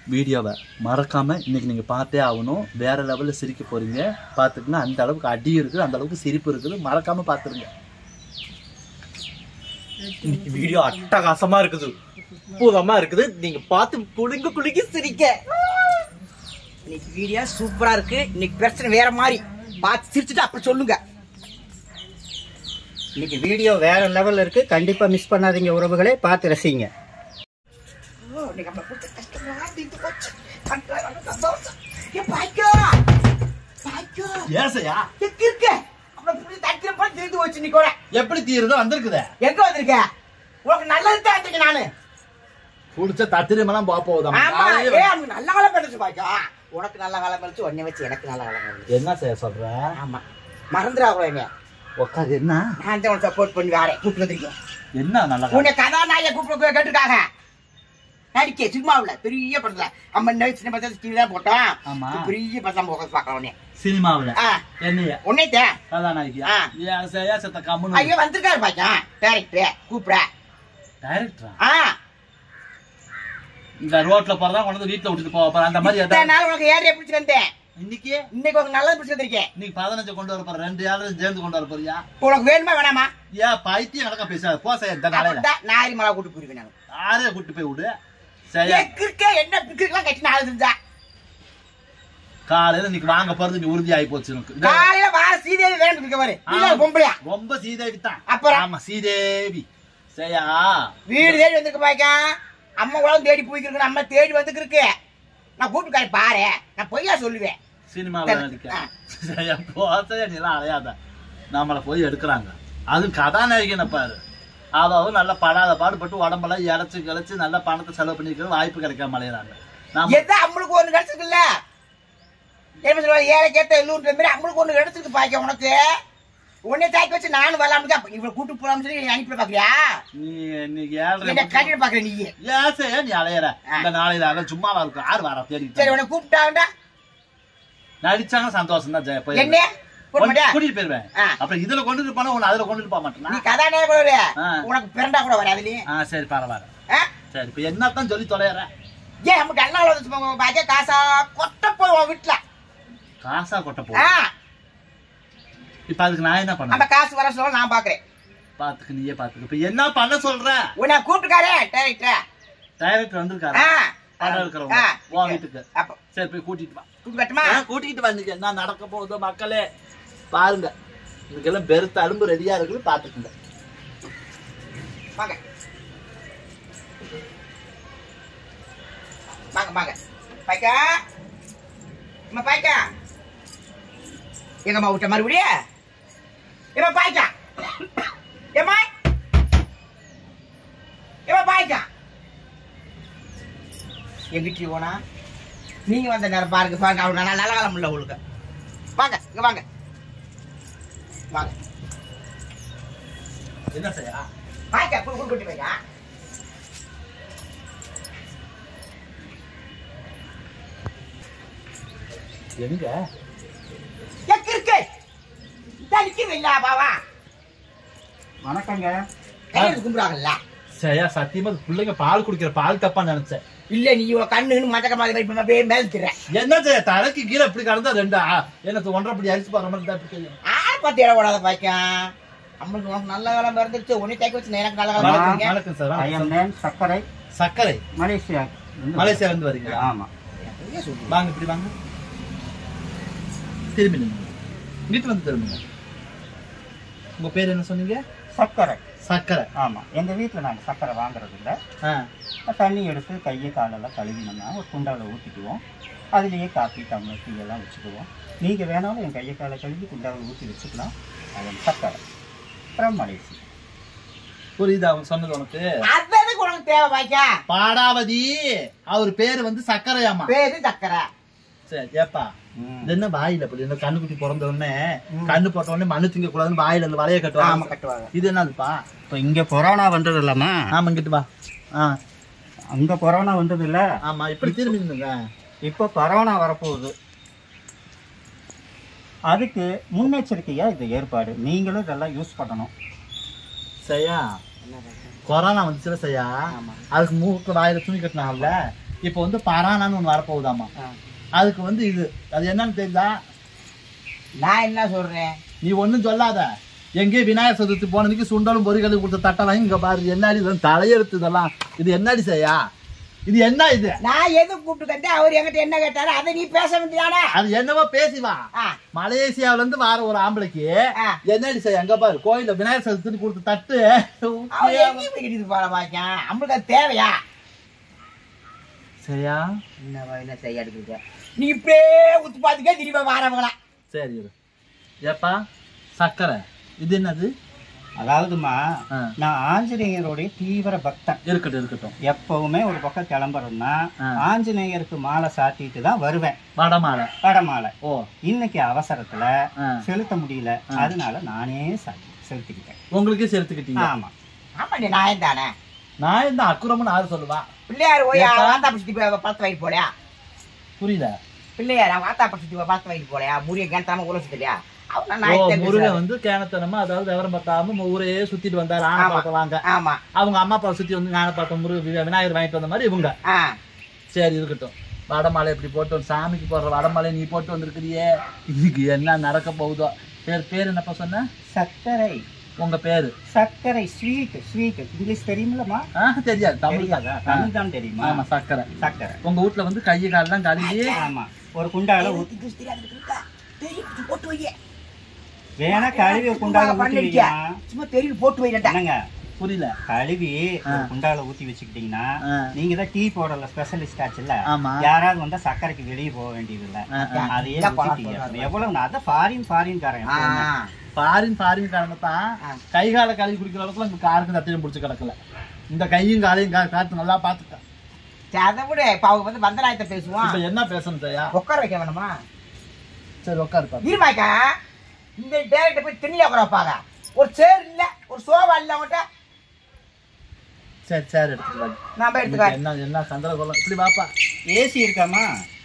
வீடியோவை மறக்காம இன்னைக்கு நீங்க பார்த்தே ஆகணும் வேற லெவல்ல சிரிக்க போறீங்க பார்த்துட்டுனா அந்த அளவுக்கு அடி இருக்குது அந்த அளவுக்கு சிரிப்பு இருக்குது மறக்காம பார்த்துருங்க இன்னைக்கு வீடியோ அட்டகாசமா இருக்குது அற்புதமா இருக்குது நீங்க பார்த்து குலுங்க குலுங்கி சிரிக்க இன்னைக்கு வீடியோ சூப்பரா இருக்கு இன்னைக்கு பிரச்சனை வேற மாதிரி பார்த்து சிரிச்சுட்டு அப்புறம் சொல்லுங்க இன்னைக்கு வீடியோ வேற லெவல்ல இருக்கு கண்டிப்பா மிஸ் பண்ணாதீங்க உறவுகளே பார்த்து ரசிங்க ஓ, இன்னைக்கு நம்மளை கொடுத்த கஷ்டமெல்லாம் தீர்ந்து போச்சு. கண்ணுல நல்ல சந்தோஷம். ஏ, பாய்க்கோ. பாய்க்கோ. ஏசையா எங்க இருக்க? நம்மளை புடி தட்டில போய் தீர்ந்து போச்சு இன்னைக்கு கூட. எப்படி தீருதோ வந்திருக்குதே எங்க வந்திருக்க? உனக்கு நல்லது தான் வந்திருக்கேன் நானு. குடிச்ச தத்திரமெல்லாம் போக போகுதாம் ஆமா, ஏ, அவனுக்கு நல்ல காலம் பிறந்துச்சு பாய்க்கோ. உனக்கு நல்ல காலம் பிறந்துச்சு, உன்னை வச்சு எனக்கு நல்ல காலம் பிறந்துச்சு. என்ன செய்ய சொல்ற ஆமா. மறந்துடாத என்னைய. உட்காது என்ன நான் தான் உனக்கு support பண்ணி வாரேன். கூப்பிட்டு வந்திருக்கேன். என்ன நல்ல உன்னை கதாநாயக கூப்பிட்டு கேட்டுருக்காங்க நடிக்க சினிமாவுல பெரிய படத்துல அம்மா இந்த சின்ன படத்துல டிவி தான் போட்டோம் ஆமா. இப்ப பெரிய படம் போக பாக்கலாம் உடனே சினிமாவுல ஆ, என்னைய உன்னை தே கதாநாயகியா ஆ. ஏசையா செத்த கம்முன்னு ஐயோ வந்திருக்காரு பாய்க்கா டேரக்டர் கூப்பிட டைரக்டரா ஆ இந்த ரோட்ல போறதா கொண்டு வந்து வீட்டுல விட்டுட்டு போக போற அந்த மாதிரி இத்தனை எதாவது- நாள் உனக்கு ஏரியா பிடிச்சி வந்தேன் இன்னைக்கு இன்னைக்கு உனக்கு நல்லது பிடிச்சி வந்திருக்கேன் இன்னைக்கு பதினஞ்சு கொண்டு வர போற ரெண்டு யாரும் சேர்ந்து கொண்டு வர போறியா உனக்கு வேணுமா வேணாமா ஏன் பைத்தியம் நடக்க பேசாத போ சார் இந்த நாளையில அப்படிதான் நாரி மலா கூட்டு போயிருக்கேன் நான் யாரைய கூட்டு போய் விடு சரியா கிறுக்க என்ன கிறுக்கெல்லாம் கட்டி நாள் இருந்தா காலையில இன்னைக்கு வாங்க போறது நீ உறுதி ஆகி போச்சு உனக்கு இது காலையில வார சீதேவி வேணும் இருக்க பாரு இல்ல ஆமா. பொம்பளையா ரொம்ப சீதேவி தான் அப்புறம்? ஆமா சீதேவி சரியா வீடு தேடி வந்திருக்க பாய்க்கா அம்மா கூட தேடி போய்க்கிருக்கு அம்மா தேடி வந்துருக்கு நான் கூப்பிட்டு பாரு நான் பொய்யா சொல்லுவேன் சினிமாவில் நடிக்க சரியா போசையா நீ எல்லாம் அலையாத நம்மளை போய் எடுக்கிறாங்க அதுவும் கதாநாயகனை பாரு அதாவது நல்லா படாத பாடுபட்டு உடம்பெல்லாம் இழைச்சு கிளச்சு நல்ல பணத்தை செலவு பண்ணிருக்கிறது வாய்ப்பு கிடைக்காம அலையிறாங்க நாம எதா அம்மளுக்கு ஒண்ணு கிடைச்சிருக்குல்ல என்ன சொல்லுவாங்க ஏழை கேட்ட எல்லூர்ன்ற மாதிரி அம்மளுக்கு ஒண்ணு கிடைச்சிருக்கு பாய்க்க உனக்கு உன்னை தாக்கி வச்சு நானும் வரலாம்னு தான் இவ்வளவு கூட்டு போலாம்னு சொல்லி நீ அனுப்பி பாக்குறியா நீ இன்னைக்கு என்ன ஏழரை கட்டிட்டு பாக்குற நீ ஏசையா நீ அலையிற இந்த நாளையில அலை சும்மாவா இருக்கும் யார் வரா தேடி சரி உன்னை கூப்பிட்டாண்டா நடிச்சாங்க சந்தோஷம் தான் ஜெய போய் என்ன போட மாட்டியா? கூட்டிட்டு போயிருவேன் ஆ. அப்புறம் இதுல கொண்டு இருப்பானா உன்னை அதுல கொண்டு போக மாட்டேனா நீ கதாநாயக கூட வரு. ஆ. உனக்கு பிறண்டா கூட வராது நீ ஆ சரி பரவாயில்ல ஆ? சரி இப்ப என்னத்தான் சொல்லி தொலைற ஏன் நமக்கு நல்லா வந்து பாக்க காசா கொட்ட போய் உன் வீட்டுல காசா கொட்ட போ ஆ, இப்ப அதுக்கு நான் என்ன அந்த பண்ண காசு வர சொல்ல நான் பாக்குறேன் பாத்துக்க நீயே பாத்துக்க இப்ப என்ன பண்ண சொல்ற உன்னை கூப்பிட்டுக்காரே டேரக்டர் டைரக்டர் வந்திருக்காரு ஆ. படம் இருக்கிறவங்க ஆ. உன் வீட்டுக்கு அப்ப சரி போய் கூட்டிட்டு வா கூப்பிட்டு கட்டுமா ஆ, கூட்டிட்டு வந்துக்க என்ன நடக்க போகுதோ மக்களே பாருங்க இதுக்கெல்லாம் பெருத்த அலும்பு ரெடியா இருக்குது பாத்துக்குங்க வாங்க வாங்க வாங்க பாய்க்கா அம்மா பாய்க்கா எங்கம்மா விட்ட மறுபடியா ஏமா பாய்க்கா ஏமா ஏமா பாய்க்கா எங்கிட்டி போனா நீங்க வந்த நேரம் பாருங்க பாருங்க அவளுக்கு நல்ல நல்ல காலம் இல்லை உங்களுக்கு வாங்க இங்க வாங்க வாங்க என்ன செய்யா பாய்க்கா குடு குடு குட்டி பாய்க்கா எங்க எங்க இருக்கு தனிக்கவில்ல பாவா வணக்கங்க கையில் கும்பிடுவாங்கல்ல சரியா சத்தியமா அது பிள்ளைங்க பால் குடிக்கிற பால் தப்பா நினைச்சேன் இல்ல நீ இவ்வளவு கண்ணுன்னு மஞ்சக்க மாதிரி மாதிரி அப்படியே மேல்த்துற என்ன செய்ய தலைக்கு கீழே இப்படி கடந்தா ரெண்டா என்ன ஒன்றரை படி அரிசி போற மாதிரி தான் இப்படி தெரியும் ஆள் பார்த்து இடம் ஓடாத பாய்க்கா நம்மளுக்கு உனக்கு நல்ல காலம் பிறந்துருச்சு உன்னை தேக்க வச்சு எனக்கு நல்ல காலம் வணக்கம் பிறந்துருங்க. வணக்கம் சார் ஐ வணக்கம் எம் நேம் சக்கரை சர்க்கரை மலேசியா மலேசியால இருந்து வரீங்களா ஆமா நிறைய சொல்லு. வாங்க இப்படி வாங்க திரும்பி நில்லுங்க வீட்டு வந்து திரும்புங்க உங்க பேர் என்ன சொன்னீங்க சக்கரை சர்க்கரை ஆமா எங்க வீட்டுல நாங்க சக்கரை வாங்குறது இல்ல ஆ தண்ணி எடுத்து கையை காலெல்லாம் கழுவினோம்னா ஒரு குண்டாவில் ஊற்றிக்குவோம் அதுலேயே காப்பி டம்ளர் டீ எல்லாம் வச்சுக்குவோம் நீங்கள் வேணாலும் என் கையை காலை கழுவி குண்டாவில் ஊற்றி வச்சுக்கலாம் அது சக்கரை அப்புறம் மலேசியா புரியுதா அவங்க சொன்னது உனக்கு அது எதுக்கு உனக்கு தேவை பாய்க்கா பாடாவதி அவர் பேரு வந்து சர்க்கரையாமா பேரு சக்கரை சரி ஏப்பா இது என்ன வாயில அப்படி இந்த கண்ணுக்குட்டி பிறந்த உடனே ம். கண்ணு போட்ட உடனே மண்ணு திங்க கூடாதுன்னு வாயில அந்த வலைய ஆமாம் கட்டுவாங்க கட்டுவாங்க இது என்னதுப்பா இப்போ இங்கே கொரோனா வந்தது இல்லாமா ஆமா இங்கிட்டு வா ஆ அங்கே கொரோனா வந்தது இல்லை ஆமா இப்படி திரும்பி நின்னுங்க இப்போ கொரோனா வரப்போகுது அதுக்கு முன்னெச்சரிக்கையாக இது ஏற்பாடு நீங்களும் இதெல்லாம் யூஸ் பண்ணணும் சரியா கொரோனா வந்துச்சுல சரியா அதுக்கு மூக்கு வாயில துணி கட்டினாங்கல்ல இப்போ வந்து பரானான்னு ஒன்று வரப்போகுதாமா ஆ. அதுக்கு வந்து இது அது என்னன்னு தெரியுதா நான் என்ன சொல்றேன் நீ ஒன்றும் சொல்லாத எங்கேயும் விநாயகர் சதுர்த்தி போனதுக்கு சுண்டலும் பொறிகளும் கொடுத்த தட்டை வாங்கி இங்க பாரு என்னடி இதெல்லாம் தலையெழுத்து இதெல்லாம் இது என்னடி செய்யா இது என்ன இது நான் எது கூப்பிட்டு கட்டேன் அவர் என்கிட்ட என்ன கேட்டாரு அதை நீ பேச வேண்டியதானே அது என்னவோ பேசி வா ஆ மலேசியாவுல இருந்து வார ஒரு ஆம்பளைக்கு ஆ. என்னடி செய்ய அங்க பாரு கோயில்ல விநாயகர் சதுர்த்தி கொடுத்த தட்டு அவன் எங்கேயும் போய் கட்டிட்டு போற பாக்கான் நம்மளுக்கு அது தேவையா சரியா என்ன என்ன செய்ய எடுக்குது நீ இப்படியே உத்து பார்த்துக்கே திரும்ப வாரவங்களா சரி இரு. ஏப்பா சக்கரை இது என்னது அதாவதுமா ஆ. நான் ஆஞ்சநேயருடைய தீவிர பக்தன் இருக்கட்டும் இருக்கட்டும் எப்பவுமே ஒரு பக்கம் கிளம்புறோம்னா ஆ. ஆஞ்சநேயருக்கு மாலை சாத்திட்டு தான் வருவேன் வடமாலை வடமாலை ஓ இன்னைக்கு அவசரத்துல ஆ. செலுத்த முடியல அதனால நானே சாத்தி செலுத்திக்கிட்டேன் உங்களுக்கே சேர்த்துக்கிட்டீங்க ஆமா ஆமா நீ நாயம் தானே நான் இந்த அக்குரம்னு யாரு சொல்லுவா பிள்ளையார் ஓய் ஏப்பா? வாத்தா சுத்தி பார்த்து வைட்டு போலையா புரியல பிள்ளையார் வாத்தா சுத்தி பார்த்து வைட்டு போலையா முறிய கேட்டாம உலசு இல்லையா அவன் ஓ நாயத்தை முருகன் வந்து கேனத்தனமா அதாவது விவரம் பார்த்தாம ஊரையே சுத்திட்டு வந்தாரு ஆனை ஆமா. பழத்தை வாங்க ஆமா அவங்க அம்மா அப்பா சுத்தி வந்து ஞான பார்த்தோம் முருக வி- விநாயகர் வாங்கிட்டு வந்த மாதிரி இவங்க ஆ சரி இருக்கட்டும் வடமாலை இப்படி போட்டு வந்து சாமிக்கு போடுற வடமாலை நீ போட்டு வந்திருக்கிறியே இதுக்கு என்ன நடக்க போகுதோ பேர் பேர் என்னப்பா சொன்ன சர்க்கரை உங்க பேரு சர்க்கரை ஸ்வீட் ஸ்வீட் இங்கிலீஷ் தெரியுமில்லமா ஆ தெரியாது தமிழ் தெரியாதா தமிழ் தான் தெரியுமா ஆமா சக்கரை சர்க்கரை உங்க வீட்ல வந்து கை காலெல்லாம் கழுவி ஆமா ஒரு குண்டால ஊத்தி இது தெரியாது இருக்கா தெரியும் போட்டு வையே வேணா கழுவி ஒரு குண்டால ஊத்தி பண்ணிருக்கியா வைங்க. சும்மா தெரியும் போட்டு வைடா என்னங்க புரியல கழுவி ஒரு ஆ. குண்டால ஊத்தி வச்சுக்கிட்டீங்கன்னா ஆ. நீங்க தான் டீ போடல ஸ்பெஷலிஸ்ட் ஆச்சுல்ல ஆமா யாராவது வந்தா சக்கரைக்கு வெளியே போக வேண்டியது இல்ல ஆ, ஆ. அதையே இதான் பணம் ஊத்திட்டீங்க. சொல்றாரு. எவ்வளவு நான் அதான் ஃபாரின் ஃபாரின் காரன் ஆ ஃபாரின் ஃபாரின் காரங்க தான் ஆ. கை காலை கழுவி குடிக்கிற அளவுக்கு இங்க காருக்கு தத்தையும் பிடிச்சி கிடக்கல இந்த கையும் காலையும் கா- காத்து நல்லா பாத்துக்க சரி, அதை விட இப்ப அவங்க வந்து வந்தநாயத்தை பேசுவான் இப்ப என்ன பேசணும் சரியா உட்கார வைக்க வேணுமா சரி உட்காருப்பா இருமாக்கா இந்த டேரக்டர் போய் திண்ணில உட்கார வைப்பாங்க ஒரு சேர் இல்ல ஒரு சோபா இல்ல அவங்கள்ட்ட சரி சரி எடுத்துக்கலாம் நான் போய் எடுத்துக்கிறேன் என்ன என்ன சந்திர கொல்லம் இப்படி பாப்பா ஏசி இருக்காமா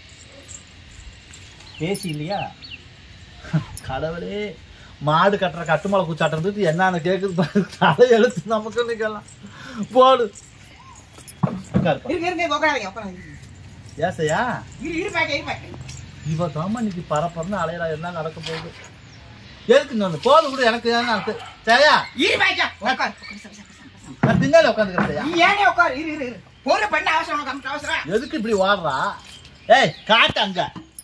ஏசி இல்லையா கடவுளே மாடு கட்டுற கட்டுமலை குச்சாட்டம் என்னன்னு கேக்குது பாரு. தலை எழுத்து நமக்கு நிக்கலாம் போடு உட்காருப்பா இருங்க இருங்க உட்கார வைங்க உட்கார வைங்க. ஏசையா இரு இருமாக்கா இருமாக்கா இவ தாம இன்னைக்கு பரப்பரன்னு அலையறா என்ன நடக்க போகுது எதுக்கு இந்த வந்து போது கூட எனக்கு ஏன் நான் தெ- சரியா இருமாக்கா உட்கார் நான் பின்னால உட்காந்துக்கிறேன் நீ ஏனே உட்கார் இரு இரு இரு ஒரு பண்ண அவசரம் உனக்கு அம்மா அவசரம் எதுக்கு இப்படி ஓடுறா ஏய் காட்டு அங்க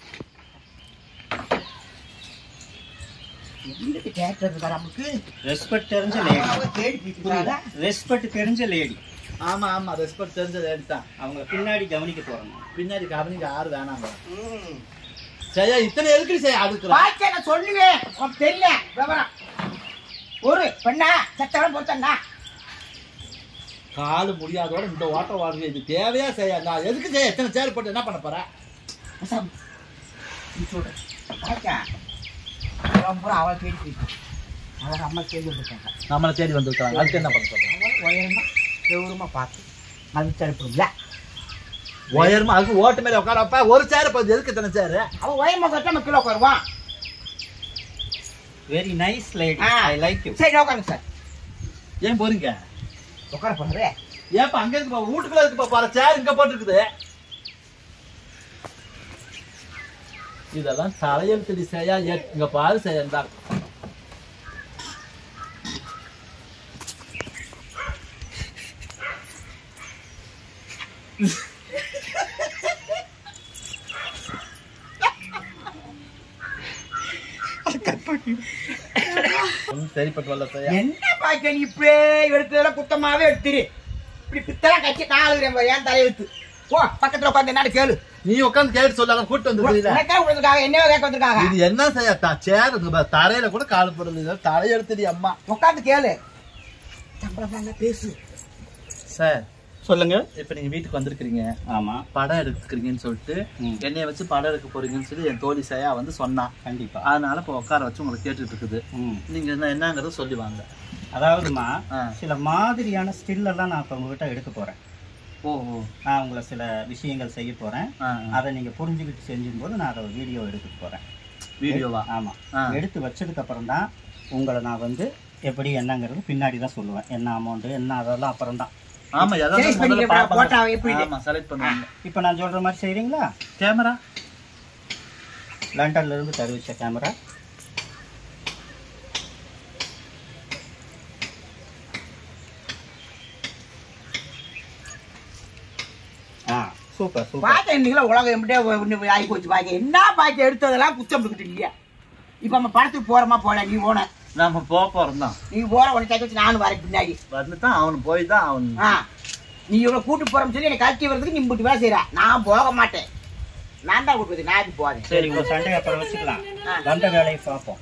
எங்களுக்கு டேரக்டர் இருக்காரு நமக்கு ரெஸ்பெக்ட் தெரிஞ்ச லேடி அவங்க தேடி போயிட்டு ரெஸ்பெக்ட் தெரிஞ்ச லேடி ஆமா ஆமா ரெஸ்பெக்ட் தெரிஞ்சது எடுத்தான் அவங்கள பின்னாடி கவனிக்க போறோம் பின்னாடி கவனிக்க யாரு வேணாங்க சரியா இத்தனை எதுக்கு செய்ய அடுக்குறா பாய்ச்ச நான் சொல்லுவேன் உனக்கு தெரியல விவரம் ஒரு பெண்ணா செத்தவன் பொறுத்தண்ணா காலு முடியாதோட இந்த ஓட்ட வாடுங்க இது தேவையா செய்ய நான் எதுக்கு செய்ய எத்தனை சேர் போட்டு என்ன பண்ண போறேன் நீ சொல்லு பாய்ச்சா அவன் பூரா அவளை தேடி போயிட்டு அவங்க அம்மா தேடி வந்துருக்காங்க நம்மளை தேடி வந்திருக்காங்க அதுக்கு என்ன பண்ண சொல்றேன் அவங்களும் உயரமா கௌரவமா பார்த்து மதிச்சனுப்புல உயரமா அதுக்கு ஓட்டு மேல உட்காரப்ப ஒரு சேர் போகுது எதுக்கு இத்தனை சேரு அவன் உயரமா கட்ட நம்ம கீழே உட்காருவான் வெரி நைஸ் லேடி ஆ. ஐ லைக் யூ சரி உட்காருங்க சார் ஏன் போறீங்க உட்கார போறாரு ஏப்பா அங்க இருக்கு வீட்டுக்குள்ள இருக்கு பாரு சேர் இங்க போட்டுருக்குது இதெல்லாம் தலையெழுத்தடி செய்யா ஏ- இங்க பாரு செய்யா ஒன்றும் சரிப்பட்டு வரல செய்யா என்ன பாய்க்க நீ இப்படியே எடுத்ததெல்லாம் குத்தமாவே எடுத்துரு இப்படி பித்தலாம் கட்சி நாலு ஏன் தலையெழுத்து போ பக்கத்துல உட்காந்து என்ன கேளு நீ உட்காந்து கேட்டு சொல்லாத கூட்டு வந்துருக்கீங்களா உனக்கே விழுந்துருக்காங்க என்னவே கேட்க வந்திருக்காங்க இது என்ன செய்ய த- சேர் இருக்கு பாரு. தரையில கூட கால் போடுறது தலையெழுத்தடி அம்மா உட்காந்து கேளு சம்பளம் பேசு சார் சொல்லுங்க இப்ப நீங்க வீட்டுக்கு வந்திருக்கீங்க ஆமா படம் எடுத்துக்கிறீங்கன்னு சொல்லிட்டு ம். என்னைய வச்சு படம் எடுக்க போறீங்கன்னு சொல்லி என் தோழி சையா வந்து சொன்னான் கண்டிப்பா அதனால இப்ப உட்கார வச்சு உங்களுக்கு கேட்டுட்டு இருக்குது ம். நீங்க என்ன என்னங்கறத சொல்லி வாங்க அதாவதுமா ஆ. சில மாதிரியான ஸ்டில் எல்லாம் நான் இப்ப உங்ககிட்ட எடுக்க போறேன் ஓ ஓ நான் உங்களை சில விஷயங்கள் செய்ய போறேன் ஆ, ஆ. அதை நீங்க புரிஞ்சுக்கிட்டு செஞ்சும் போது நான் அதை ஒரு வீடியோ எடுத்துட்டு போறேன் வீடியோவா ஆமா ஆ. எடுத்து வச்சதுக்கு அப்புறம் தான் உங்களை நான் வந்து எப்படி என்னங்கிறது பின்னாடி தான் சொல்லுவேன் என்ன அமௌண்ட் என்ன அதெல்லாம் அப்புறம் தான் ஆமா எல்லாமே Select முதல்ல பண்ணிக்க, பார்ப்பாங்க. photo எப்படி இது? ஆமா செலக்ட் பண்ணுவாங்க இப்போ நான் சொல்ற மாதிரி செய்றீங்களா கேமரா லண்டன்ல இருந்து தருவிச்ச கேமரா ஆ சூப்பர் சூப்பர் பாக்க இன்னைக்கு உலகம் எப்படியே ஆகி போச்சு பாக்க என்ன பாக்க எடுத்ததெல்லாம் குத்தம் கொடுத்துட்டு இல்லையா இப்ப நம்ம படத்துக்கு போறோமா போல நீ போன நம்ம போக போறோம் தான் நீ போற உனக்கு சேர்த்து வச்சு நானும் வரேன் பின்னாடி வந்து தான் அவனு போய் தான் அவன் ஆ நீ இவ்வளவு கூட்டு போறோம்னு சொல்லி என்னை கழட்டி வர்றதுக்கு நீ இப்படி வேலை செய்யற நான் போக மாட்டேன் நான் தான் கூட்டு நான் இது போறேன் சரி உங்க சண்டையை அப்புறம் வச்சுக்கலாம் ஆ. வந்த வேலையை பார்ப்போம்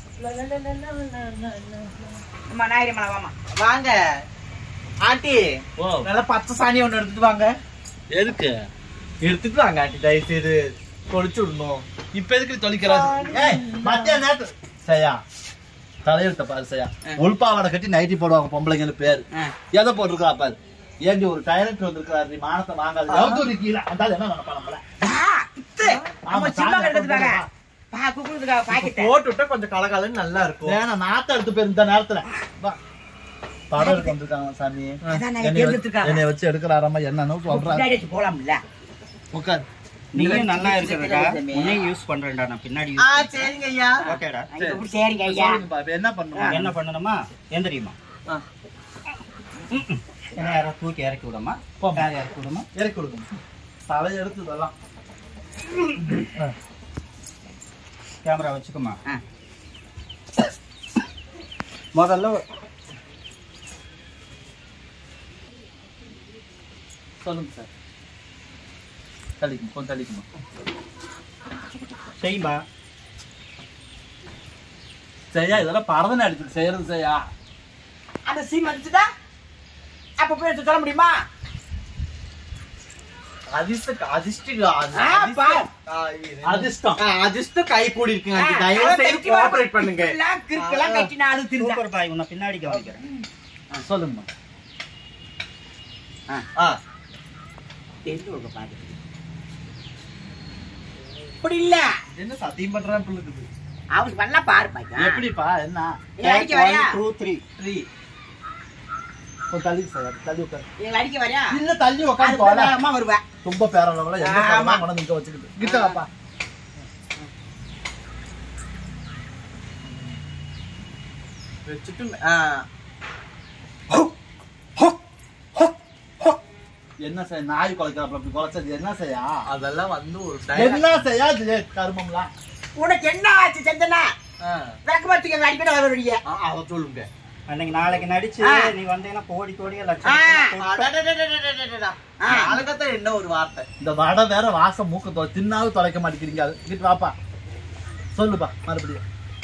அம்மா நாயிரம் மலை வாமா வாங்க ஆண்டி ஓ நல்ல பச்சை சாணி ஒண்ணு எடுத்துட்டு வாங்க எதுக்கு எடுத்துட்டு வாங்க ஆண்டி தயவு செய்து தொலைச்சு விடணும் இப்ப எதுக்கு தொலைக்கிறா ஏய் மத்திய நேரத்து சரியா தலையெழுத்த பாரு சரியா உள்பாவாடை கட்டி நைட்டி போடுவாங்க பொம்பளைங்கன்னு பேரு எதை போட்டிருக்கா பாரு ஏண்டி ஒரு டைரக்டர் வந்திருக்காரு நீ மானத்தை வாங்காது எவ்வளவு கீழே அந்த ஆளு என்ன பண்ண பண்ண ஆமா சின்ன எடுத்துட்டாங்க பா குக்குறதுக்காக பாக்கெட் போட்டு விட்டா கொஞ்சம் கலகலன்னு நல்லா இருக்கும் வேணா நாத்த எடுத்து போயிரு இந்த நேரத்துல வா. படம் எடுக்க வந்திருக்காங்க சாமி அதான் நான் என்னைய வச்சு- தேர்ந்தெடுத்திருக்காங்க. என்னைய வச்சு எடுக்கிறாராமா என்னன்னு சொல்றாரு பின்னாடி வச்சு போலாம்ல உட்கார் நீயும் நல்லா இருக்கிறதா உன்னையும் யூஸ் பண்றேன்டா நான் பின்னாடி ஆ use சரிங்க ஐயா ஓகேடா இப்ப இப்படி சரிங்க ஐயா சொல்லுங்கப்பா, இப்ப என்ன பண்ணுவோம் என்ன பண்ணணுமா எந்திரியுமா ஆ. என்ன யாரோ தூக்கி இறக்கி விடுமா போம்மா. யார் இறக்கி விடுமா இறக்கி கொடுங்க தலையை எடுத்து இதெல்லாம் கேமரா வச்சுக்குமா ஆ. முதல்ல சொல்லுங்க சார் தள்ளிக்குமா கொஞ்சம் தள்ளிக்குமா செய்யுமா சரியா இதெல்லாம் பரதனை அடிச்சு செய்யறது செய்யா அந்த சீம் அடிச்சுட்டா அப்ப போய் எடுத்து சொல்ல முடியுமா அதிர்ஷ்ட அதிர்ஷ்ட ஆ, பாரு. அதிர்ஷ்டம் அதிர்ஷ்டம் கை கூடி இருக்குங்க ஆண்டி தயவு செய்து கோஆபரேட் பண்ணுங்க கிறுக்கெல்லாம் கிறுக்கெல்லாம் கட்டி நான் அது திருந்தேன் சூப்பர் பாய் உன்னை பின்னாடி கவனிக்கிறேன் சொல்லுங்கம்மா ஆ தெரிஞ்சு கொடுக்க பாரு இப்படி இல்ல என்ன சத்தியம் பண்றான்னு இருக்குது அவனுக்கு பண்ணா பாரு பாய்க்கா எப்படிப்பா என்ன எங்களை அடிக்க வரையா டூ த்ரீ த்ரீ கொஞ்சம் தள்ளி சார் தள்ளி உட்காரு எங்களை அடிக்க வரையா இல்ல தள்ளி உட்காந்து அதுக்கு போல அம்மா வருவேன் ரொம்ப பேரளவுல எந்த ஆமா. படமா கொண்டு இங்க வச்சுக்கிட்டு கிட்ட வாப்பா வச்சுட்டு ஆ என்ன செய்ய நாய் குலைக்கிறாப்ல அப்படி குலைச்சது என்ன செய்யா அதெல்லாம் வந்து ஒரு dialogue. என்ன செய்யா இது கருமம்லாம் உனக்கு என்ன ஆச்சு செஞ்சனா ஆ விளக்கு பார்த்துக்க எங்களை அடிக்கடி வர வழிய ஆ, அத சொல்லுங்க அன்னைக்கு நாளைக்கு நடிச்சு ஆ. நீ வந்தீங்கன்னா கோடி கோடியா ஆ. லட்சம் அடடடடடடடடடா. அழகத்தான் என்ன ஒரு வார்த்தை இந்த வடை வேற வாசம் மூக்க தொ- தின்னாவும் தொலைக்க மாட்டேங்கிறீங்க அது கிட்ட வாப்பா சொல்லுப்பா மறுபடியும்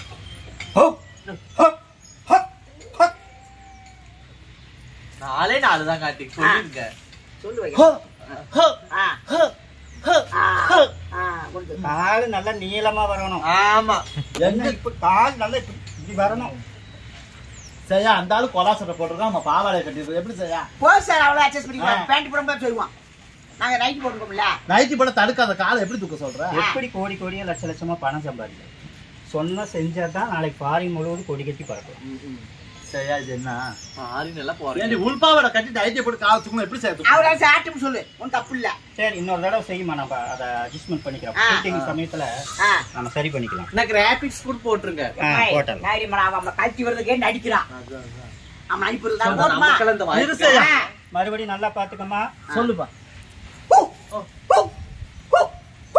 நாலே நாலு தான் காட்டி சொல்லுங்க சொல்லுவேன் ஹோ, ஹோ, ஆ ஹோ, ஹோ, ஆ ஹோ. ஆ கொண்டு கால் நல்லா நீளமா வரணும் ஆமா எங்க இப்ப கால் நல்லா இப்படி இப்படி வரணும் செய்யா அந்த ஆளு கொலா சட்டை போட்டிருக்கான் நம்ம பாவாடை கட்டிருக்கு எப்படி செய்யா போ சார் அவ்வளோ அட்ஜஸ்ட் ஆ. பண்ணிக்கலாம் பேண்ட் போடும்போது சொல்லுவான் நாங்க நைட் போட்டுக்கோம்ல நைட்டி படம் தடுக்காத காலை எப்படி தூக்க சொல்ற எப்படி கோடி கோடியா லட்ச லட்சமா பணம் சம்பாதிக்க சொன்ன செஞ்சாதான் நாளைக்கு ஃபாரின் முழுவதும் கொடி கட்டி பறக்கும் செய்யா இது என்ன ஆறி நல்லா போறேன் ஏண்டி உள்பாவாடை கட்டி நைட்டி போட்டு கால் தூக்கணும் எப்படி சேர்த்து அவரை சாட்டும் சொல்லு ஒன்றும் தப்பு இல்ல சரி இன்னொரு தடவை செய்யுமா நம்ம அதை அட்ஜஸ்ட்மெண்ட் பண்ணிக்கிறோம் ஆ. ஷூட்டிங் சமயத்துல ஆ நம்ம சரி பண்ணிக்கலாம் எனக்கு ரேபிட்ஸ் கூட போட்டுருங்க ஆ, போட்டல் நாயிரி மரம் அவன் அவன் கழட்டி வர்றதுக்கே நடிக்கிறான் அவன் அனுப்பிடுறது தான் சொல்றேன், போதுமா நமக்கெல்லாம் இந்த இரு வாய்ப்பு செய்யா ஆ. மறுபடியும் நல்லா பாத்துக்கமா சொல்லுப்பா ஹூ, ஹூ, ஹூ, ஹூ.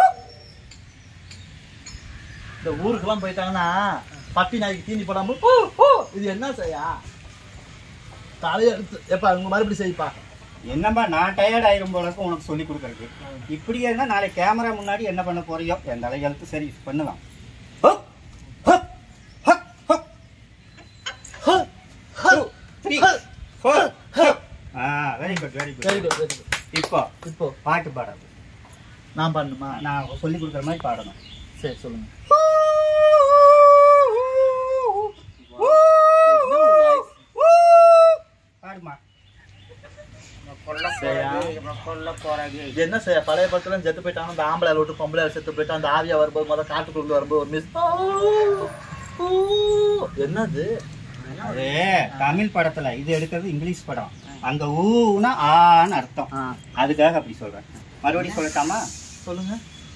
இந்த ஊருக்கெல்லாம் போயிட்டாங்கன்னா பட்டி நாய்க்கு தீனி போடாம பூ, பூ, இது என்ன செய்யா தலையை எடுத்து எப்பா உங்க மறுபடியும் செய்ப்பா என்னம்மா நான் டயர்ட் ஆயிரும் போல இருக்கு உனக்கு சொல்லி கொடுக்கறது இப்படியே இருந்தா நாளைக்கு கேமரா முன்னாடி என்ன பண்ண போறியோ என் தலையெழுத்து சரி பண்ணலாம் த்ரீ ஃபோர் ஆ very good very very good good very good இப்போ இப்போ பாட்டு பாடாது நான் பண்ணுமா நான் சொல்லி கொடுக்குற மாதிரி பாடணும் சரி சொல்லுங்க பாடுமா கொல்ல சரியா? போறது, இவன் கொல்ல போறது. இது என்ன செய்ய பழைய படத்துல செத்து போயிட்டாங்க அந்த ஆம்பளை விட்டு பொம்பளை செத்து போயிட்டு அந்த ஆவியா வரும்போது முதல்ல காட்டுக்குள்ள வரும்போது ஒரு மிஸ் என்னது அது தமிழ் படத்துல இது எடுக்கிறது இங்கிலீஷ் படம் அங்க ஊனா ஆன்னு அர்த்தம் ஆ, அதுக்காக அப்படி சொல்றேன் மறுபடியும் சொல்லட்டாமா சொல்லுங்க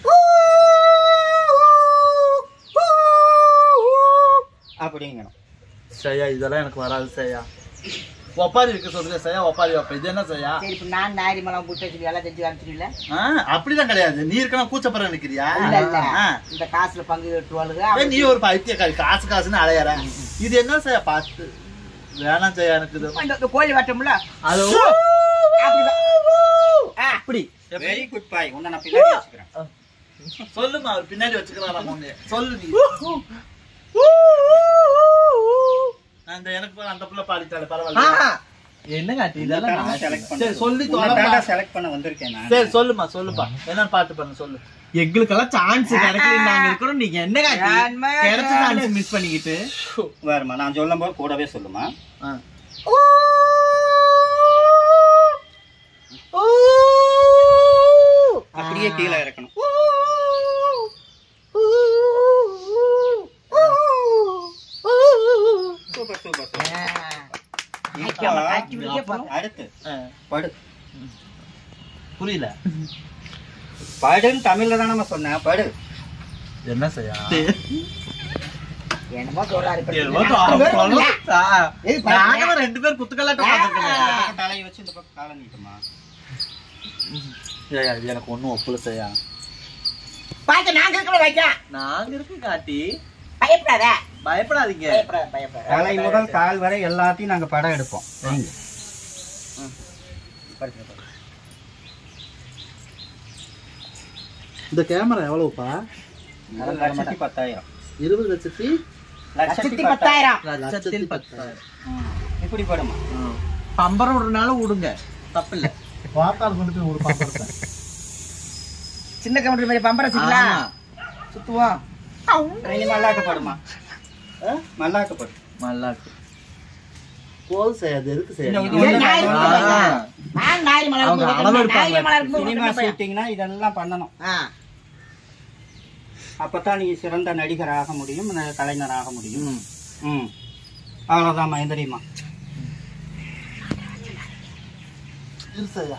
அப்படிங்கணும் சரியா இதெல்லாம் எனக்கு வராது சரியா ஒப்பாரி வைக்க சொல்லுங்க சரியா ஒப்பாரி வைப்பேன் இது என்ன சரியா சரி இப்ப நான் நாரி மலம் புட்டு வச்சு எல்லாம் செஞ்சு காமிச்சிருல ஆ, அப்படிலாம் கிடையாது நீ இருக்கணும் கூச்சப்படுற நிக்கிறியா இல்ல இல்ல ஆ. இந்த காசுல பங்கு கட்டுவாளுங்க ஏய், நீ ஒரு பைத்தியக்காரி காசு காசுன்னு அலையற இது என்ன செய்ய பார்த்து வேணாம் செய்ய எனக்கு இது இந்த- இந்த கோழி வெட்டமுல அது அப்படிதான் ஆ, அப்படி வெரி குட் பாய் உன்னை நான் பின்னாடி வச்சுக்கிறேன் சொல்லுமா அவர் பின்னாடி வச்சுக்கிறாராம் ஒண்ணு சொல்லு நீ நான் இந்த எனக்கு போல அந்த புள்ள பாடிட்டாலே பரவாயில்ல என்ன காட்டி இதெல்லாம் நான் செலக்ட் பண்ண சரி, சொல்லி தொலைப்பா. செலக்ட் பண்ண வந்திருக்கேன் நான் சரி சொல்லுமா சொல்லுப்பா என்னன்னு பாட்டு பண்ணு சொல்லு எங்களுக்கெல்லாம் சான்ஸ் கிடைக்கல நாங்க இருக்கிறோம் நீங்க என்ன காட்டி ஏன்மா கிடைச்ச சான்ஸ் மிஸ் பண்ணிக்கிட்டு வேறுமா நான் சொல்லும் போது கூடவே சொல்லுமா ஆ. அப்படியே கீழே இறக்கணும் சூப்பர் சூப்பர் சூப்பர் ஆக்கியம்மா, ஆக்கி விடுங்க இப்போ பாப்போம். அடுத்து ஆ. படு புரியல படுன்னு தமிழ்ல தான் நம்ம சொன்னேன் படு என்ன செய்யா என்னமோ சொல்றாரு இப்ப. என்னமோ சொல்றோம். ஆ. ஏய், பாருங்க. நாங்களும் ரெண்டு பேர் குத்துக்கல்லாட்டம் இந்த உட்கார்ந்திருக்கோமே. பக்கம் தலையை வச்சு இந்த பக்கம் காலை நீட்டுமா ஏய்யா, இது எனக்கு ஒண்ணும் ஒப்புல செய்யா பாத்து நாங்க இருக்கிற வைக்க நாங்க இருக்கு காட்டி பயப்படாத பயப்படாதீங்க பயப்படாத பயப்படாத தலை முதல் கால் வரை எல்லாத்தையும் நாங்க படம் எடுப்போம் இந்த கேமரா எவ்வளவுப்பா லட்சத்தி பத்தாயிரம் இருபது லட்சத்தி லட்சத்தி பத்தாயிரம் லட்சத்தில் பத்தாயிரம் ம். இப்படி படுமா பம்பரம் விடுறனாலும் விடுங்க தப்பு இல்ல பார்த்தால் கொண்டு போய் ஒரு பாப்பா சின்ன கவுண்டர் மாதிரி பம்பர வச்சுக்கலாம் ஆமா. சுத்துவோம் இனி மல்லாக்க படுமா மல்லாக்க படு மல்லாக்கு போதும் செய்யாது எதுக்கு இன்னும் செய்யாது இது ஏன் நாய் ஒண்ணு இருக்கு பண்ணலாம். பாருங்க. நான் நாய் மலர் அவங்க இருக்கும். அளவு எடுப்பாங்க. நாய் மலர் இருக்கும். சினிமா ஒண்ணும் பயம். ஷூட்டிங்னா இதெல்லாம் பண்ணணும் ஆ. அப்பதான் நீ சிறந்த நடிகர் ஆக முடியும் ந- கலைஞர் ஆக முடியும் ம் அவ்வளவுதான் மகேந்திரிமா இரு செய்யா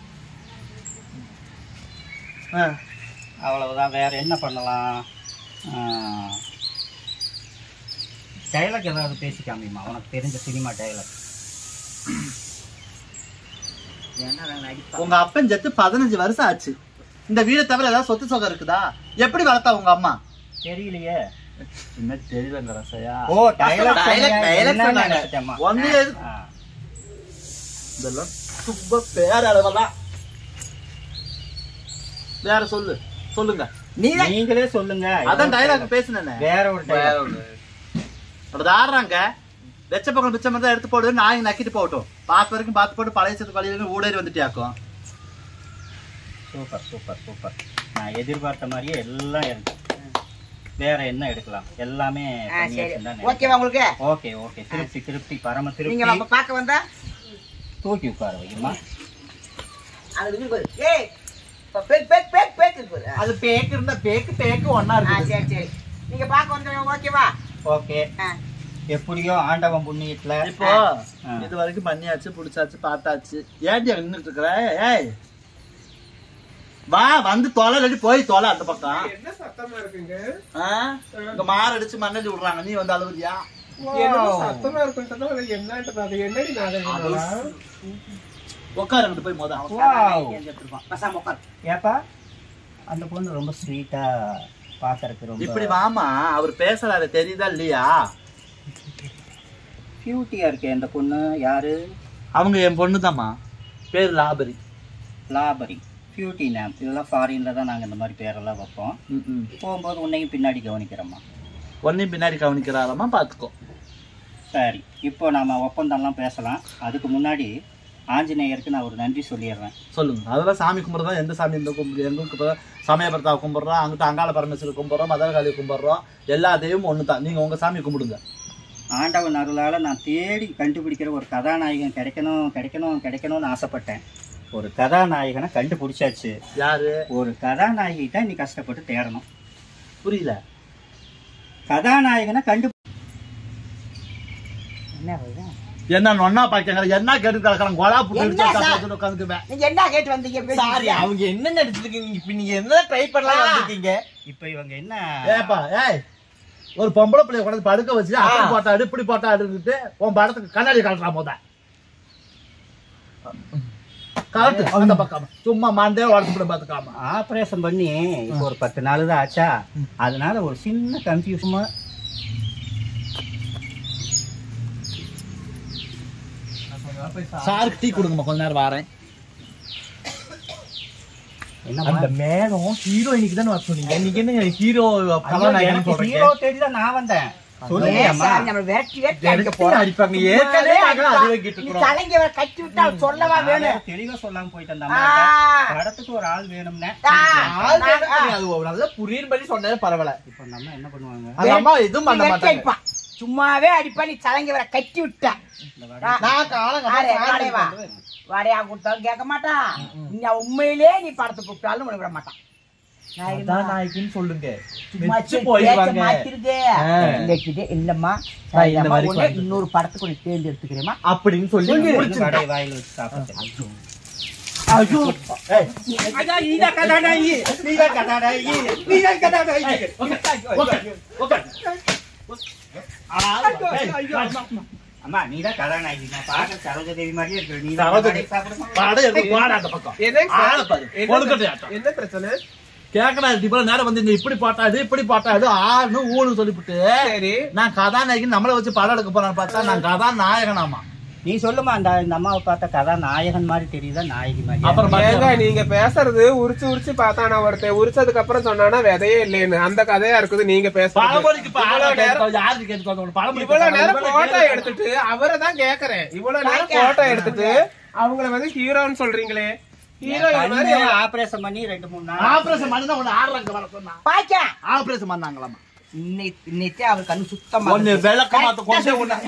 அவ்வளவுதான் வேற என்ன பண்ணலாம் டைலாக் ஏதாவது பேசி காமிமா உனக்கு தெரிஞ்ச சினிமா டைலாக் என்ன நான் நடிப்பேன். உங்க அப்பன் செத்து பதினஞ்சு வருஷம் ஆச்சு இந்த வீடை தவிர ஏதாவது சொத்து சொகம் இருக்குதா எப்படி வளர்த்தா உங்க அம்மா தெரியலையே என்ன தெரியலங்கிற செய்யா ஓ டைலாக் dialogue- dialogue சொன்னாங்க. ஒன்னு இதெல்லாம் ரொம்ப பேர அளவெல்லாம் வேற சொல்லு சொல்லுங்க நீதான் நீங்களே சொல்லுங்க அதான் டைலாக் பேசுனேன் வேற ஒரு dialogue. அது ஆடுறாங்க வெச்ச பக்கம் பிச்சை மட்டும் எடுத்து போடு நாய் நக்கிட்டு போகட்டும் பார்த்த வரைக்கும் பார்த்து போட்டு பழைய சத்து வழியில ஊடேறி வந்துட்டியாக்கும் சூப்பர் சூப்பர் சூப்பர் நான் எதிர்பார்த்த மாதிரியே எல்லாம் இருக்கு வேற என்ன எடுக்கலாம் எல்லாமே ஆ, சரி பண்ணியாச்சுன்னு தான் ஓகேவா உங்களுக்கு ஓகே ஓகே திருப்தி திருப்தி பரம நீங்க திருப்தி நம்ம பார்க்க வந்தா தூக்கி உட்கார வைக்குமா அது இருக்கு பாரு. ஏய் இப்ப பேக் பேக் பேக் பேக் இருக்கு பாரு. அது பேக்கு இருந்தா பேக்கு பேக்கு ஒன்னா ஆ, இருக்கு சரி சரி நீங்க பார்க்க வந்தவங்க ஓகேவா ஓகே ஆ. எப்படியோ ஆண்டவன் புண்ணியத்துல இப்போ ஆ. இது வரைக்கும் பண்ணியாச்சு புடிச்சாச்சு பார்த்தாச்சு ஏன்டி அங்க நின்னுட்டு இருக்கிற ஏய் வா வந்து தொலை இல்லாட்டி போய் தொலை அந்த பக்கம் என்ன சத்தமா இருக்குங்க ஆ? இங்க மாரடிச்சு மண்ணடி விடுறாங்க நீ வந்து அழுவுறியா என்னமோ சத்தமா இருக்குன்னு சொன்னா அது என்னன்றது அது என்னடி நாகரிகம் உட்காரு அங்கிட்டு போய் மொதல் Wow. பசாம உட்காரு. ஏப்பா அந்த பொண்ணு ரொம்ப ஸ்வீட்டா பாக்குறதுக்கு ரொம்ப இப்படி வாமா அவர் பேசுறாரு தெரியுதா இல்லையா கியூட்டியா இருக்கே இந்த பொண்ணு யாரு அவங்க என் பொண்ணுதாம்மா பேர் லாபரி லாபரி கியூட்டி நேம் இதெல்லாம் ஃபாரின்ல தான் நாங்க இந்த மாதிரி பேரெல்லாம் வைப்போம் ம், ம். போகும்போது உன்னையும் பின்னாடி கவனிக்கிறோம்மா ஒன்னையும் பின்னாடி கவனிக்கிறாரம்மா பாத்துக்கோ சரி இப்போ நாம ஒப்பந்தம்லாம் பேசலாம் அதுக்கு முன்னாடி ஆஞ்சநேயருக்கு நான் ஒரு நன்றி சொல்லிடுறேன் சொல்லுங்க அதெல்லாம் சாமி கும்பிட்றதா எந்த சாமி இந்த கும்பிடு எங்களுக்கு இப்போ சமயபுரத்தாவை கும்பிட்றோம் அங்கிட்ட அங்காள பரமேஸ்வரர் கும்பிட்றோம் மதரகாளி கும்பிட்றோம் எல்லா தெய்வமும் ஒன்று தான் நீங்கள் உங்கள் சாமி கும்பிடுங்க ஆண்டவன் அருளால நான் தேடி கண்டுபிடிக்கிற ஒரு கதாநாயகன் கிடைக்கணும் கிடைக்கணும் கிடைக்கணும்னு ஆசைப்பட்டேன் ஒரு கதாநாயகனை கண்டுபிடிச்சாச்சு யாரு ஒரு கதாநாயகி தான் நீ கஷ்டப்பட்டு தேடணும் புரியல கதாநாயகனை கண்டு என்ன வருது? என்ன நொன்னா பாக்கங்க என்ன கேட்டு கிடக்குறான் கொலா புட்டு என்ன சார்? வச்சு உட்காந்துக்குவேன் நீங்க என்ன கேட்டு வந்தீங்க சாரி பேசிக்கிட்டு? அவங்க என்ன நடிச்சிருக்கீங்க இப்ப நீங்க என்ன ட்ரை பண்ணலாம் வந்திருக்கீங்க இப்ப இவங்க என்ன ஏப்பா ஏய் ஒரு பொம்பளை பிள்ளைய கொண்டு படுக்க வச்சு அப்படி போட்டாடு இப்படி போட்டாடுன்னுட்டு உன் படத்துக்கு கண்ணாடி கலட்டுறான் போத கலட்டு அந்த பக்கம் சும்மா மண்டே உடச்சு பார்த்துக்காம ஆபரேஷன் பண்ணி இப்போ ஒரு பத்து நாள் தான் ஆச்சா அதனால ஒரு சின்ன கன்ஃபியூஷமா சாருக்கு டீ கொடுங்கம்மா கொஞ்ச நேரம் வரேன் என்ன அந்த மேகம் ஹீரோயினுக்கு தானே வர சொன்னீங்க நீங்க என்ன ஹீரோ கதாநாயகன் சொல்றீங்க ஹீரோ தேடி தான் நான் வந்தேன் ஏன் சொல்லுங்கம்மா சார் நம்மள விரட்டி விரட்டி அடிக்க விரட்டி போறோம்? அடிப்பாங்க. சும்மாவே ஏற்கனவே நாங்க அடிப்பா. அதுவே கேட்டு நீ இருக்கிறோம். தலைங்க வர கட்டி விட்டா சொல்லவா நான் வேணும் வேற தெளிவா சொல்லாம போயிட்டேன் அந்த ஆ. அம்மாட்ட. படத்துக்கு ஒரு ஆள் வேணும்னே ஆ, ஆள் நான்- வேணும் ஆ. தெரியும். அது ஒரு நல்ல புரியும்படி சொன்னது பரவாயில்ல இப்போ அந்த அம்மா என்ன பண்ணுவாங்க அந்த அம்மா எதுவும் நீ பண்ண விரட்டி மாட்டாங்க அடிப்பா. சும்மாவே அடிப்பா நீ தலைங்க வர கட்டி விட்டா இந்த ஆ. வடை- நான் காலங்க ஆரே, வாடே வா. வாடையா கொடுத்தாலும் கேட்க மாட்டான் நீ உண்மையிலே நீ படத்தை கூப்பிட்டாலும் உனக்கு விட மாட்டான் நான் இருமா. கதாநாயகின்னு சொல்லுங்க சும்மா வச்சு பேச்ச போயிடுவாங்க மாத்திருதே. ஆ. இல்லைக்கிட்டே, இல்லம்மா நான் இந்த அம்மா மாதிரி உன்னை வந்து- இன்னொரு படத்துக்கு உனக்கு தேர்ந்தெடுத்துக்கிறேம்மா அப்படின்னு சொல்லி சொல்லு. இந்த முடிச்சிருக்கேன். வடையை வாயில வச்சு சாப்பிட்டேன் ஐயோ ஏய், அதான் நீதான் கதாநாயகி, நீதான் கதாநாயகி, நீதான் கதாநாயகி. Okay, okay. அம்மா நீ தான் கதாநாயகி நான் பார்க்க சரோஜதேவி மாதிரியே இருக்கு நீ சரோஜதேவி. தான் சாப்பிடுமா படம் எடுத்து போடா அந்த பக்கம் என்னங்க ஆளை சார்? பாரு. என்ன கொழுக்கட்டை ஆட்டம். என்ன பிரச்சனை கேக்கடா இவ்வளவு நேரம் வந்து இந்த இப்படி போட்டாடு இப்படி போட்டாடு ஆன்னு ஊன்னு சொல்லிவிட்டு சரி நான் கதாநாயகி நம்மள வச்சு படம் எடுக்க போறான்னு பார்த்தா நான் கதாநாயகனாமா நீ சொல்லுமா அந்த இந்த அம்மாவை பார்த்த கதாநாயகன் மாதிரி தெரியுதா நாயகி மாதிரி அப்புறம் ஏங்க பாத்தியா? நீங்க பேசுறது உரிச்சு உரிச்சு பார்த்தானா ஒருத்தன் உரிச்சதுக்கு அப்புறம் சொன்னானா விதையே இல்லைன்னு அந்த கதையா இருக்குது நீங்க பேசுறது பழமொழிக்கு இப்ப ஆளா இவ்வளவு நேரம் கேட்டு யாருக்கு கேட்டு வந்தவங்க? பழமொழி இவ்வளவு நேரம் பழமொழி போட்டோ கேட்டு எடுத்துட்டு அவரை தான் கேக்குறேன் இவ்வளவு நேரம் பாக்க. போட்டோ எடுத்துட்டு அவங்கள வந்து ஹீரோன்னு சொல்றீங்களே ஹீரோ மாதிரி அவ- ஆபரேஷன் பண்ணி ரெண்டு மூணு நாள் ஆபரேஷன் பண்ணி ஒன்னு ஆடுறாங்க வர சொன்னா பாய்க்கா ஆபரேஷன் பண்ணாங்களாமா இன்னைக்கு இன்னைக்கு அவர் கண்ணு சுத்தமா ஒன்னு விளக்க மாத்த கொண்டு ஒண்ணு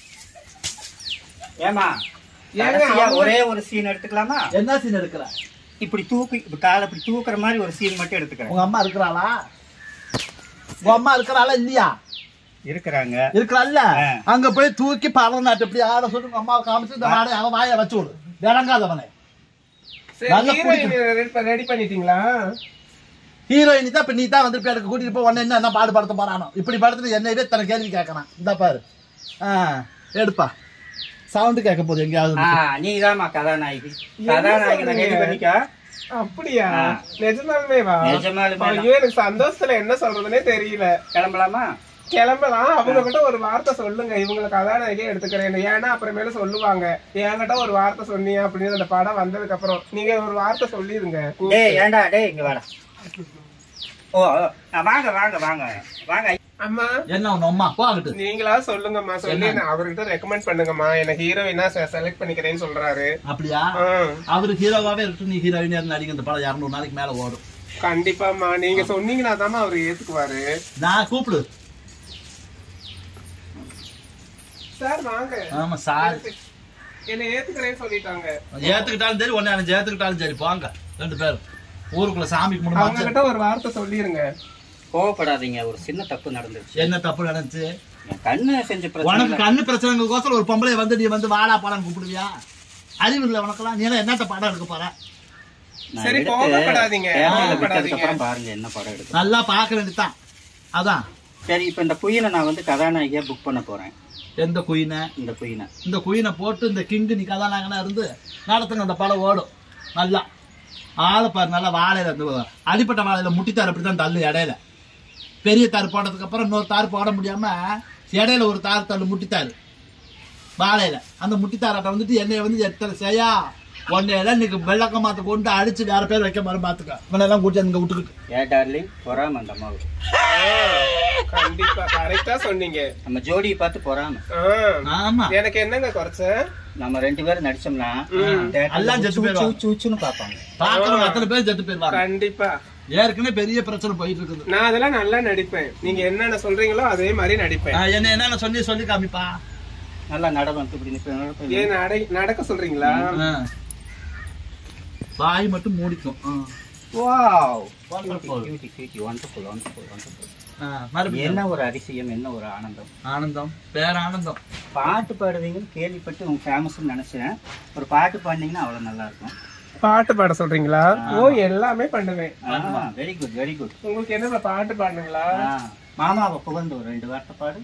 ஏமா ஏங்க, கடைசியா அவங்க- ஒரே ஒரு சீன் எடுத்துக்கலாமா என்ன சீன் எடுக்கிற இப்படி தூக்கி இப்படி காலை இப்படி தூக்குற மாதிரி ஒரு சீன் மட்டும் எடுத்துக்கிறேன் உங்க அம்மா இருக்கிறாளா உங்க அம்மா இருக்கிறாளா இல்லையா இருக்கிறாங்க இருக்கிறாள்ல ஆ. அங்க போய் தூக்கி பரதநாட்டு இப்படி ஆட சொல்லி உங்க அம்மாவை காமிச்சு இந்த வாடகை அவன் வாயை வச்சு விடு விளங்காதவனை சரி நல்லா ஹீரோயின் ரெடி பண்ணிட்டீங்களா ஹீரோயினி தான் இப்ப நீ தான் வந்து எனக்கு கூட்டிட்டு போய் உடனே என்ன என்ன பாடு படுத்த போறானோ இப்படி படத்துல என்னையவே தன கேள்வி கேட்கறான் இந்த பாரு ஆ எடுப்பா சவுண்டு கேட்க போகுது எங்கேயாவது ஆ நீதாம்மா கதாநாயகி கதாநாயகனை ரெடி பண்ணிக்க அப்படியா ஆ. நிஜமாலுமே வா நிஜமாலுமே தான். ஐயோ எனக்கு சந்தோஷத்துல என்ன சொல்றதுனே தெரியல கிளம்பலாமா கிளம்பலாம் அவங்க கிட்ட ஒரு வார்த்தை சொல்லுங்க இவங்களை கதாநாயகி எடுத்துக்கிறேன் ஏன்னா அப்புறமேல சொல்லுவாங்க என்கிட்ட ஒரு வார்த்தை சொன்னீங்க அப்படின்னு அந்த படம் வந்ததுக்கு அப்புறம் நீங்க ஒரு வார்த்தை சொல்லிருங்க டேய் ஏண்டா டேய் இங்க வாடா ஓ ஓ, ஆ, வாங்க வாங்க வாங்க வாங்க அம்மா என்ன உன் அம்மா போகட்டு நீங்களா சொல்லுங்கம்மா சொல்லி நான் அவர்கிட்ட ரெக்கமெண்ட் பண்ணுங்கம்மா என்ன ஹீரோயினா செலக்ட் பண்ணிக்கிறேன்னு சொல்றாரு அப்படியா ஆ, அவரு ஹீரோவாவே இருக்கு நீ ஹீரோயினா இருந்து நடிக்க இந்த படம் இரநூறு நாளைக்கு மேல ஓடும் கண்டிப்பாம்மா நீங்க சொன்னீங்கன்னா தான் அவர் ஏத்துக்குவாரு நான் கூப்பிடு சார் வாங்க ஆமா சார் என்ன ஏத்துக்கிறேன்னு சொல்லிட்டாங்க ஏத்துக்கிட்டாலும் சரி ஒன்னு எனக்கு ஏத்துக்கிட்டாலும் சரி போங்க ரெண்டு பேரும் ஊருக்குள்ள சாமி அவங்க கும்பிடுமா கிட்ட ஒரு வார்த்தை சொல்லிருங்க கோவப்படாதீங்க ஒரு சின்ன தப்பு நடந்துருச்சு என்ன தப்பு நடந்துச்சு என் கண்ணு செஞ்ச பிரச்சனை உனக்கு இல்ல. கண்ணு பிரச்சனைக்கோசரம் ஒரு பொம்பளை வந்து நீ வந்து வாடா படம் கூப்பிடுவியா அறிவு இல்லை உனக்கெல்லாம் நீ எல்லாம் என்னத்த படம் எடுக்க போற நான் சரி, எடுத்து கோவப்படாதீங்க, தேட்டர்ல கோவப்படாதீங்க. விட்டதுக்கு அப்புறம் பாருங்க என்ன படம் எடுக்கும் நல்லா பார்க்க வேண்டியதுதான் அதான் சரி இப்ப இந்த குயினை நான் வந்து கதாநாயகியா புக் பண்ண போறேன் எந்த குயினை இந்த குயினை இந்த குயினை போட்டு இந்த கிங்கு நீ கதாநாயகனா இருந்து நடத்துங்க அந்த படம் ஓடும் நல்லா ஆளை பாரு நல்லா வாழையில இந்த அடிப்பட்ட வாழையில முட்டித்தார் அப்படிதான் தள்ளு இடையில பெரிய தார் போட்டதுக்கு அப்புறம் இன்னொரு தார் போட முடியாம இடையில ஒரு தார் தள்ளு முட்டித்தாரு வாழையில அந்த முட்டித்தாராட்ட வந்துட்டு என்னைய வந்து எத்தனை செய்யா உன்னையெல்லாம் இன்னைக்கு வெள்ளக்க மாத்த கொண்டு அடிச்சு வேற பேர் வைக்க மாதிரி பாத்துக்க இவனெல்லாம் கூட்டி அங்க விட்டுக்கிட்டு ஏ டார்லிங் பொறாம அந்த அம்மாவுக்கு கண்டிப்பா கரெக்டா சொன்னீங்க நம்ம ஜோடியை பார்த்து பொறாம ஆ, ஆமா எனக்கு என்னங்க குறைச்ச நம்ம ரெண்டு பேரும் நடிச்சோம்னா theatreல எல்லாம் செத்து சூ, போயிடுவாங்க. சூ, சூச்சுன்னு பார்ப்பாங்க பாக்குறவங்க அத்தனை பேர் செத்து போயிருவாங்க கண்டிப்பா ஏற்கனவே பெரிய பிரச்சனை போயிட்டு இருக்குது நான் அதெல்லாம் நல்லா நடிப்பேன் நீங்க என்னென்ன சொல்றீங்களோ அதே மாதிரி நடிப்பேன் ஆஹ் என்ன என்னன்னு சொல்லி சொல்லி காமிப்பா நல்லா நடனம் இப்படி நிப்ப நடப்ப ஏன் நட- நடக்க சொல்றீங்களா ஆ. வாய் மட்டும் மூடிக்கும் ஆ. Wow Wonderful. Beauty beauty wonderful wonderful wonderful ஆ, மறுபடியும் என்ன ஒரு அதிசயம் என்ன ஒரு ஆனந்தம் ஆனந்தம் பேரானந்தம் பாட்டு பாடுவீங்கன்னு கேள்விப்பட்டு உங்க ஃபேமஸ்னு நினைச்சேன் ஒரு பாட்டு பாடினீங்கன்னா அவ்வளவு நல்லா இருக்கும் பாட்டு பாட சொல்றீங்களா ஓ எல்லாமே பண்ணுவேன் வெரி குட் வெரி குட் உங்களுக்கு என்ன பாட்டு பாடுங்களா மாமாவை புகழ்ந்து ஒரு ரெண்டு வார்த்தை பாடு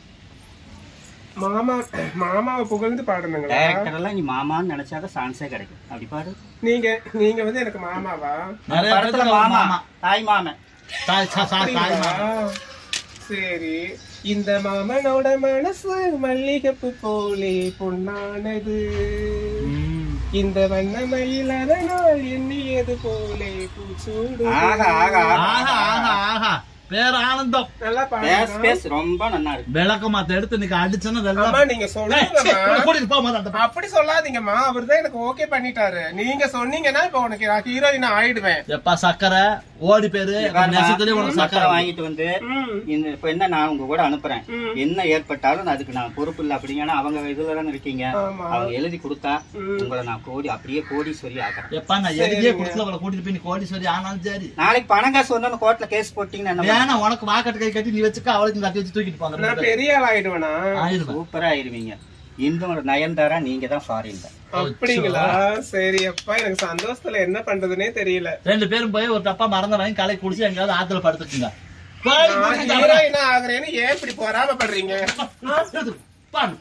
மாமா மாமாவை புகழ்ந்து பாடணுங்களா டைரக்டர் எல்லாம் நீ மாமான்னு நினைச்சாதான் சான்ஸே கிடைக்கும் அப்படி பாடு நீங்க நீங்க வந்து எனக்கு மாமாவா நிறைய படத்துல பேருக்கு மாமா மாமா. தாய் மாமன் தாய் சா- சா- தாய் மாமா. அப்படிங்களா? சரி இந்த மாமனோட மனசு மல்லிகைப்பூ போலே பொன்னானது ம். இந்த வண்ண மயிலான நாள் எண்ணியது போலே பூச்சூடு ஆகா ஆகா ஆகா ஆஹா ஆஹா ஆஹா பேரானந்தம் நல்லா பேஸ் பாடுங்க பேஸ் ரொம்ப நல்லா இருக்கு விளக்க மாத்த எடுத்து இன்னைக்கு அடிச்சுன்னா இதெல்லாம் அம்மா நீங்க சொல்லுங்கம்மா கூட்டிட்டு போ முதல்ல அந்த பக்கம். அப்படி சொல்லாதீங்கம்மா அவர் தான் எனக்கு ஓகே பண்ணிட்டாரு நீங்க சொன்னீங்கன்னா இப்ப உனக்கு நான் ஹீரோயின் ஆயிடுவேன் எப்பா சக்கரை ஓடி பேரு நெசத்துலயே உனக்கு சக்கரை சக்கரை வாங்கிட்டு வந்து ம், இந்த இப்ப என்ன நான் உங்க கூட அனுப்புறேன் ம். என்ன ஏற்பட்டாலும் அதுக்கு நான் பொறுப்பு இல்ல அப்படிங்கன்னா அவங்க இதுல தானே இருக்கீங்க ஆமா. அவங்க எழுதி கொடுத்தா ம். உங்களை நான் கோடி அப்படியே கோடீஸ்வரி ஆக்குறேன் எப்பா நான் எழுதியே கொடுத்துல அவளை கூட்டிட்டு போய் நீ கோடீஸ்வரி ஆனாலும் சரி நாளைக்கு பணம் காசு வந்து கோர்ட்ல கேஸ் போட்டீங்கன்னா என்ன வேணா உனக்கு வாக்கட்டு கை கட்டி நீ வச்சுக்க அவளுக்கு இந்த வச்சு தூக்கிட்டு போங்க ரெண்டு நான் பேரும். பெரிய ஆள் ஆயிடுவேனா ஆயிடுவேன் சூப்பரா ஆயிருவீங்க இந்த நயன்தாரா நீங்க தான் ஃபாரின் அப்படிங்களா சரி அப்பா எனக்கு சந்தோஷத்துல என்ன பண்றதுனே தெரியல ரெண்டு பேரும் போய் ஒரு டப்பா மறந்த வாங்கி கலை குடிச்சு எங்கேயாவது ஆத்துல படுத்துக்குங்க போய் நான் குடிச்சு சாப்பிடு. ஹீரோயின் ஆகுறேன்னு ஏன் இப்படி பொறாமப்படுறீங்க எடுத்து, பாரு.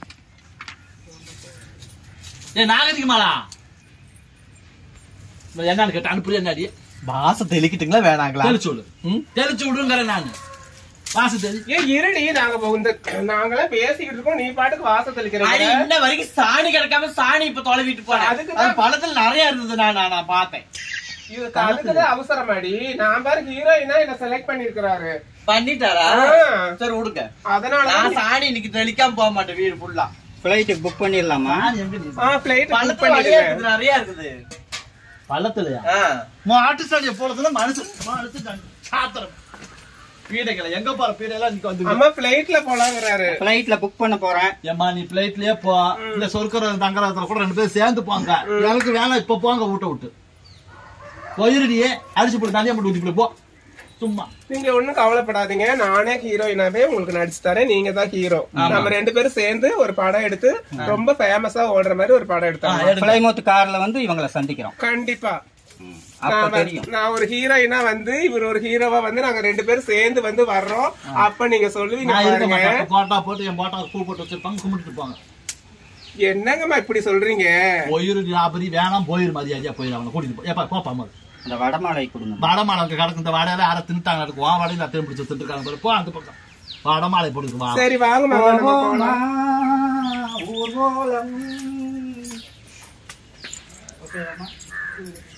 ஏய் நாகரிகமாலா என்னன்னு கேட்ட அனுப்புறியா என்னடி வாசம் தெளிக்கிட்டுங்களா வேணாங்களா தெளிச்சு விடு தெளிச்சு விடுங்கிற நானு வாசு தெளி ஏன் இருடி நாங்க போ- இந்த நாங்களாம் பேசிக்கிட்டு இருக்கோம் நீ பாட்டுக்கு வாச அடி, தெளிக்கிறீங்க இன்ன வரைக்கும் சாணி கிடக்காம சாணி இப்ப தொலைவிட்டு போறேன் அதுக்கு அது பழத்துல நிறைய இருந்தது நான் நான் நான் பார்த்தேன் இதுக்கு அதுக்குதான் அவசரமாடி நான் பாரு ஹீரோயினா என்ன செலக்ட் பண்ணிருக்கிறாரு பண்ணிட்டாரா ஆ. சரி விடுங்க அதனால நான் சாணி இன்னைக்கு தெளிக்காம போக மாட்டேன் வீடு ஃபுல்லா பிளைட்டுக்கு புக் பண்ணிடலாமா நான் எங்க நீ? ஆ பிளைட் புக் பழத்துல நிறைய பண்ணிடுங்க இருக்குது நிறைய இருக்குது பள்ளத்துலயா ஆ. மாட்டு சாடிய போறதுல மனுஷன் மனுஷன் சாத்திரம் பீடைகளை எங்க போற பீடையெல்லாம் இன்னைக்கு வந்து அம்மா பிளைட்ல போலாங்கிறாரு பிளைட்ல புக் பண்ண போறேன் ஏம்மா நீ பிளைட்லயே போ இல்ல சொர்க்கர தங்கரத்துல கூட ரெண்டு பேரும் சேர்ந்து போங்க எனக்கு வேணாம் இப்ப போங்க வீட்டை விட்டு போயிருடியே அடிச்சு போட்டு தனியா மட்டும் ஊத்தி போ சும்மா நீங்க ஒண்ணும் கவலைப்படாதீங்க நானே ஹீரோயினாவே உங்களுக்கு நடிச்சு தரேன் நீங்க தான் ஹீரோ நம்ம ரெண்டு பேரும் சேர்ந்து ஒரு படம் எடுத்து ரொம்ப ஃபேமஸா ஓடுற மாதிரி ஒரு படம் ஆ, எடுத்தாங்க எடுங்க. பிளைமோத் கார்ல வந்து இவங்கள சந்திக்கிறோம் கண்டிப்பா அப்ப நான் வ- தெரியும் நான் ஒரு ஹீரோயினா வந்து இவர் ஒரு ஹீரோவா வந்து நாங்க ரெண்டு பேரும் சேர்ந்து வந்து வர்றோம் அப்ப நீங்க சொல்லுவீங்க நான் இருக்க பாருங்க மாட்டேன் போட்டா போட்டு என் போட்டா பூ போட்டு வச்சிருப்பாங்க கும்பிட்டுட்டு போங்க என்னங்கம்மா இப்படி சொல்றீங்க போயிரு லாபரி வேணாம் போயிரு மரியாதையா போயிரு அவனை கூட்டிட்டு போ ஏப்பா போப்பா முதல்ல இந்த வடமாலை கொடுங்க வடமாலை அங்க கிடக்கு இந்த வடையில அரை தின்ட்டாங்க இருக்கு வா வடையில திரும்பி பிடிச்சு தின்ட்டுருக்காங்க பாரு. போ அந்த பக்கம் வடமாலை போட்டுக்கு வா சரி வாங்க மாமா நம்ம போலாம் ஊர்வலம்